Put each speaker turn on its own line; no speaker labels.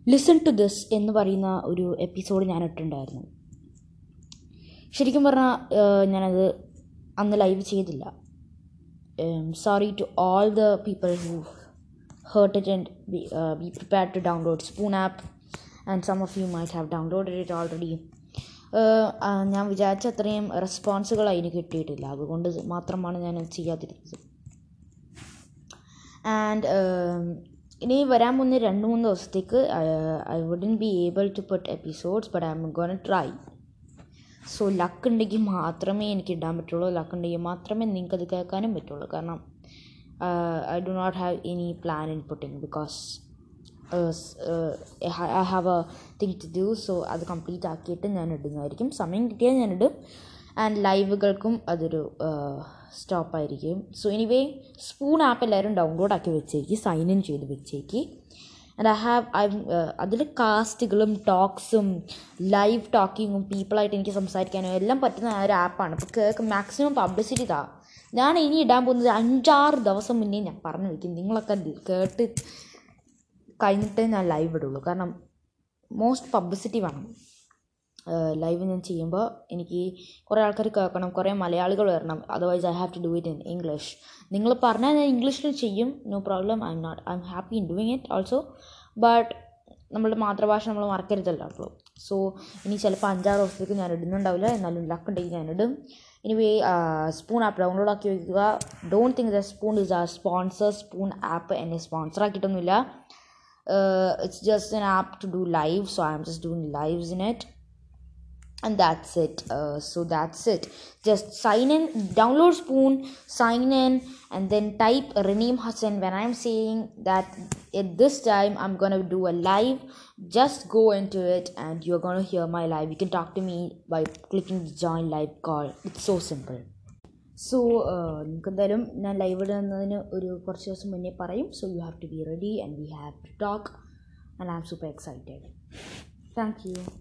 listen to this എന്ന് പറയുന്ന ഒരു എപ്പിസോഡ് ഞാൻ ഇട്ടിട്ടുണ്ടായിരുന്നു ശരിക്കും പറഞ്ഞാൽ ഞാനത് അന്ന് ലൈവ് ചെയ്തില്ല sorry to all the people who hurt it and be prepare to download Spoon app and some of you might have downloaded it already ഞാൻ വിചാരിച്ച അത്രയും റെസ്പോൺസുകൾ അതിന് കിട്ടിയിട്ടില്ല അതുകൊണ്ട് മാത്രമാണ് ഞാൻ ചെയ്യാതിരുന്നത് ആൻഡ് ഇനി വരാൻ പോകുന്ന രണ്ട് മൂന്ന് ദിവസത്തേക്ക് I wouldn't be able to put episodes but I'm gonna try so luck ഉണ്ടെങ്കിൽ മാത്രമേ എനിക്ക് ഇടാൻ പറ്റുള്ളൂ ലക്ക് ഉണ്ടെങ്കിൽ മാത്രമേ നിങ്ങൾക്ക് അത് കേൾക്കാനും പറ്റുള്ളൂ കാരണം I do not have any plan in putting because I have a thing to do so അത് കംപ്ലീറ്റ് ആക്കിയിട്ട് ഞാൻ ഇടുന്നതായിരിക്കും സമയം കിട്ടിയാൽ ഞാൻ ഇടും ആൻഡ് ലൈവുകൾക്കും അതൊരു സ്റ്റോപ്പായിരിക്കും സോ എനിവേ സ്പൂൺ ആപ്പ് എല്ലാവരും ഡൗൺലോഡ് ആക്കി വെച്ചേക്ക് സൈൻ ഇൻ ചെയ്ത് വെച്ചേക്ക് ആൻഡ് ഐ ഹാവ് ഐ അതിൽ കാസ്റ്റുകളും ടോക്സും ലൈവ് ടോക്കിങ്ങും പീപ്പിളായിട്ട് എനിക്ക് സംസാരിക്കാനും എല്ലാം പറ്റുന്ന ഒരു ആപ്പാണ് അപ്പോൾ കേൾക്ക് മാക്സിമം പബ്ലിസിറ്റി താ ഞാൻ ഇനി ഇടാൻ പോകുന്നത് അഞ്ചാറ് ദിവസം മുന്നേ ഞാൻ പറഞ്ഞു വയ്ക്കും നിങ്ങളൊക്കെ കേട്ട് കഴിഞ്ഞിട്ടേ ഞാൻ ലൈവ് ഇടുള്ളൂ കാരണം മോസ്റ്റ് പബ്ലിസിറ്റി വേണം ലൈവ് ഞാൻ ചെയ്യുമ്പോൾ എനിക്ക് കുറേ ആൾക്കാർ കേൾക്കണം കുറേ മലയാളികൾ വരണം otherwise I have to do it in English നിങ്ങൾ പറഞ്ഞാൽ ഞാൻ ഇംഗ്ലീഷിൽ ചെയ്യും no problem I'm not I'm happy in doing it also but നമ്മളുടെ മാതൃഭാഷ നമ്മൾ മറക്കരുതല്ലോ അപ്പോൾ സോ ഇനി ചിലപ്പോൾ അഞ്ചാറ് ദിവസത്തേക്ക് ഞാൻ ഇടുന്നുണ്ടാവില്ല എന്നാലും ലക്ക് ഉണ്ടെങ്കിൽ ഞാൻ ഇടും എനിവേ സ്പൂൺ ആപ്പ് ഡൗൺലോഡ് ആക്കി വയ്ക്കുക don't think the Spoon is a sponsor Spoon app എന്നെ സ്പോൺസർ ആക്കിയിട്ടൊന്നുമില്ല it's just an app to do live so I'm just doing lives in it and that's it uh, so that's it just sign in download spoon sign in and then type reneem hassan when i'm saying that at this time i'm gonna do a live just go into it and you're gonna hear my live you can talk to me by clicking the join live call it's so simple so നിങ്ങൾക്ക് എന്തായാലും ഞാൻ live ഇടുന്നതിന് ഒരു കുറച്ച് ദിവസം മുന്നേ പറയും so you have to be ready and we have to talk and I am super excited thank U